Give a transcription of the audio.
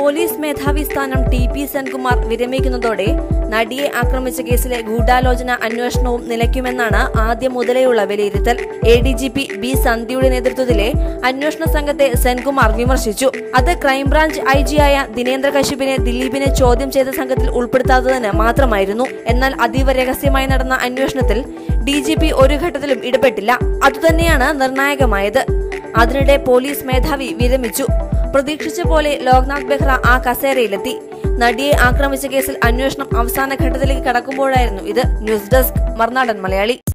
police മേധാവി സ്ഥാനം T P Senkumar വിരമിക്കുന്നതോടെ നടിയെ ആക്രമിച്ച കേസിലെ ഗൂഢാലോചന അന്വേഷണവും നിലയ്ക്കുമെന്നാണ് ആദ്യം മുതലേയുള്ള വിലയിരുത്തൽ A D G P B സന്ധ്യയുടെ നേതൃത്വത്തിലെ അന്വേഷണ സംഘത്തെ സെൻകുമാർ വിമർശിച്ചു അത് ക്രൈംബ്രാഞ്ച് ഐ ജിയായ ദിനേന്ദ്ര കശ്യപിനെ ദിലീപിനെ ചോദ്യം ചെയ്ത സംഘത്തിൽ ഉൾപ്പെടുത്താത്തതിന് മാത്രമായിരുന്നു എന്നാൽ അതീവ രഹസ്യമായി നടന്ന അന്വേഷണത്തിൽ ഡി ജി പി ഒരു ഘട്ടത്തിലും ഇടപെട്ടില്ല അതുതന്നെയാണ് നിർണായകമായത് അതിനിടെ പോലീസ് മേധാവി വിരമിച്ചു പ്രതീക്ഷിച്ച പോലെ ലോക്നാഥ് ബെഹ്റ ആ കസേരയിലെത്തി നടിയെ ആക്രമിച്ച കേസിൽ അന്വേഷണം അവസാന ഘട്ടത്തിലേക്ക് കടക്കുമ്പോഴായിരുന്നു ഇത് ന്യൂസ് ഡെസ്ക് മറുനാടൻ മലയാളി